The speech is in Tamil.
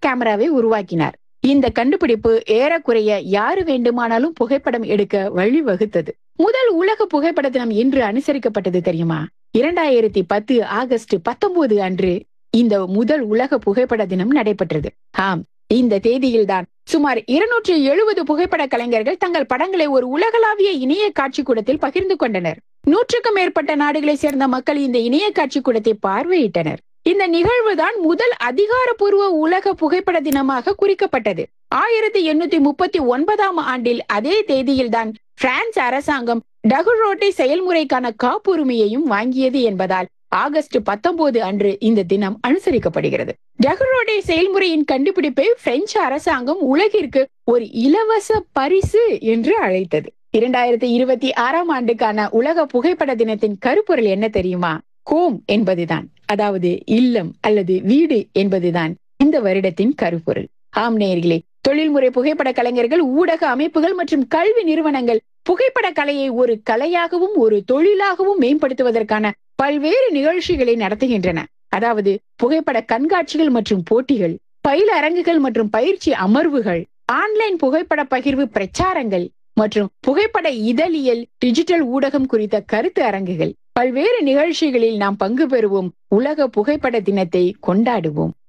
கேமராவை உருவாக்கினார் இந்த கண்டுபிடிப்பு ஏறக்குறைய யாரு வேண்டுமானாலும் புகைப்படம் எடுக்க வழிவகுத்தது முதல் உலக புகைப்பட தினம் இன்று அனுசரிக்கப்பட்டது தெரியுமா இரண்டாயிரத்தி பத்து ஆகஸ்ட் பத்தொன்பது அன்று இந்த முதல் உலக புகைப்பட தினம் நடைபெற்றது ஆம் இந்த தேதியில்தான் சுமார் இருநூற்றி எழுபது புகைப்பட கலைஞர்கள் தங்கள் படங்களை ஒரு உலகளாவிய இணைய காட்சி கூடத்தில் பகிர்ந்து கொண்டனர் நூற்றுக்கும் மேற்பட்ட நாடுகளை சேர்ந்த மக்கள் இந்த இணைய காட்சி கூடத்தை பார்வையிட்டனர் இந்த நிகழ்வுதான் முதல் அதிகாரப்பூர்வ உலக புகைப்பட தினமாக குறிக்கப்பட்டது ஆயிரத்தி எண்ணூத்தி முப்பத்தி ஒன்பதாம் ஆண்டில் அதே தேதியில்தான் பிரான்ஸ் அரசாங்கம் டகுரோட்டை செயல்முறைக்கான காப்புரிமையையும் வாங்கியது என்பதால் ஆகஸ்ட் பத்தொன்பது அன்று இந்த தினம் அனுசரிக்கப்படுகிறது டகுரோட்டை செயல்முறையின் கண்டுபிடிப்பை பிரெஞ்சு அரசாங்கம் உலகிற்கு ஒரு இலவச பரிசு என்று அழைத்தது இரண்டாயிரத்தி இருபத்தி ஆறாம் ஆண்டுக்கான உலக புகைப்பட தினத்தின் கருப்பொருள் என்ன தெரியுமா ஹோம் என்பதுதான் அதாவது இல்லம் அல்லது வீடு என்பதுதான் இந்த வருடத்தின் கருப்பொருள் ஆம் நேயர்களே தொழில்முறை புகைப்பட கலைஞர்கள் ஊடக அமைப்புகள் மற்றும் கல்வி நிறுவனங்கள் புகைப்பட கலையை ஒரு கலையாகவும் ஒரு தொழிலாகவும் மேம்படுத்துவதற்கான பல்வேறு நிகழ்ச்சிகளை நடத்துகின்றன அதாவது புகைப்பட கண்காட்சிகள் மற்றும் போட்டிகள் பயில அரங்குகள் மற்றும் பயிற்சி அமர்வுகள் ஆன்லைன் புகைப்பட பகிர்வு பிரச்சாரங்கள் மற்றும் புகைப்பட இதழியல் டிஜிட்டல் ஊடகம் குறித்த கருத்து அரங்குகள் பல்வேறு நிகழ்ச்சிகளில் நாம் பங்கு பெறுவோம் உலக புகைப்பட தினத்தை கொண்டாடுவோம்